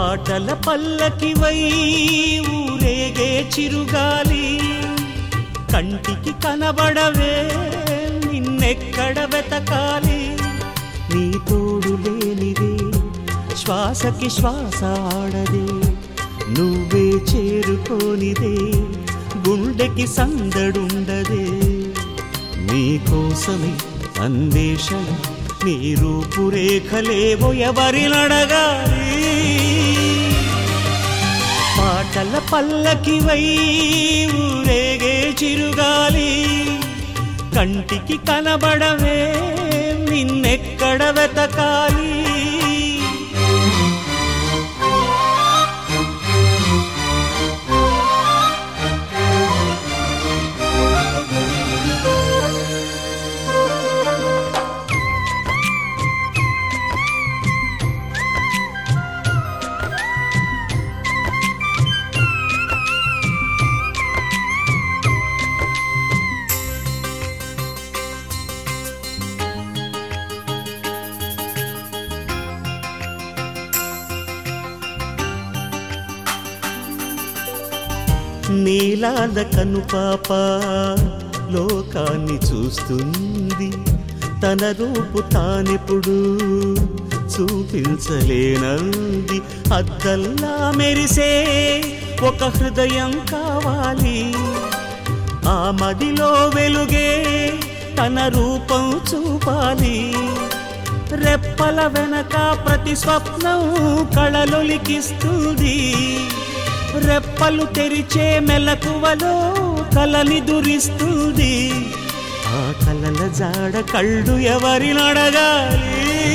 పాటల పల్లకివై ఊరేగే చిరుగాలి కంటికి కనబడవే నిన్నెక్కడ వెతకాలి నీ తోడు లేనిదే శ్వాసకి శ్వాస ఆడదే నువ్వే చేరుకోనిదే గుండెకి సందడుండదే నీకోసమే అన్వేషణ నీ రూపురేఖలేవో ఎవరినడగాలి పాటల పల్లకివై ఊరేగే చిరుగాలి కంటికి కనబడవే నిన్నెక్కడ వెతకాలి నీలాల కనుపాప లోకాన్ని చూస్తుంది తన రూపు తానెప్పుడు చూపించలేనంది అద్దల్లా మెరిసే ఒక హృదయం కావాలి ఆ మదిలో వెలుగే తన రూపం చూపాలి రెప్పల వెనక ప్రతి స్వప్నం కళలొలికిస్తుంది రెప్పలు తెరిచే మెలకువలో కలని దురిస్తుంది ఆ కలల జాడ కళ్ళు ఎవరినడగాలి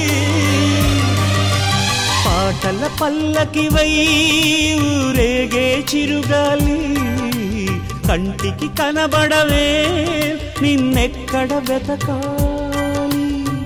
పాటల పల్లకివై ఊరేగే చిరుగాలి కంటికి కనబడవే నిన్నెక్కడ వెతకాలి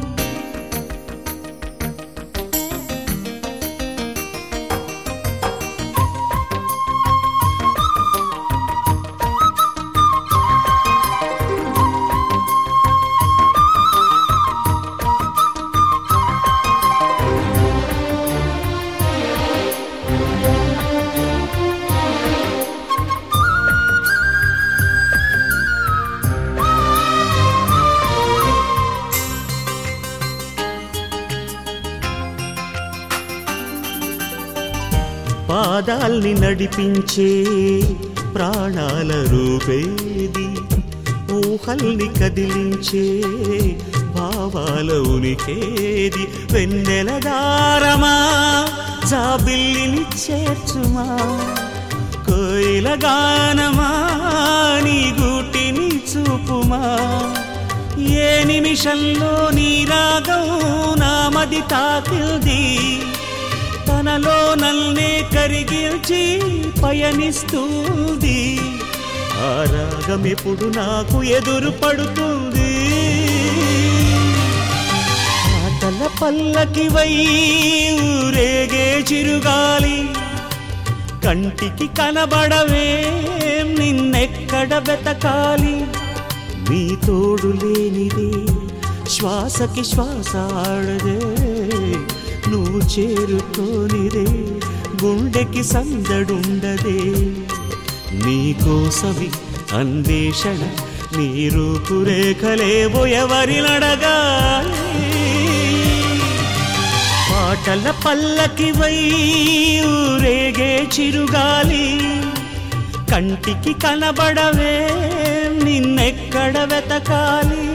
పాదాల్ని నడిపించే ప్రాణాల రూపేది ఊహల్ని కదిలించే భావాల ఉనికేది వెన్నెల దారమా జాబిల్లిని చేర్చుమా కోయిల గానమా నీ గూటిని చూపుమా ఏ నిమిషంలో నీ రాగం నామది తాకింది తనలో నల్నే కరిగిల్చి పయనిస్తుంది ఆ రాగం ఎప్పుడు నాకు ఎదురు పడుతుంది పాటల పల్లకివై ఊరేగే చిరుగాలి కంటికి కనబడవే నిన్నెక్కడ వెతకాలి నీ తోడు లేనిదే శ్వాసకి శ్వాస ఆడదే నువ్వు చేరుకోనిదే గుండెకి సందడుండదే నీకోసమి అన్వేషణ నీ రూపురేఖలేవో ఎవరినడగాలి పాటల పల్లకివై ఊరేగే చిరుగాలి కంటికి కనబడవే నిన్నెక్కడ వెతకాలి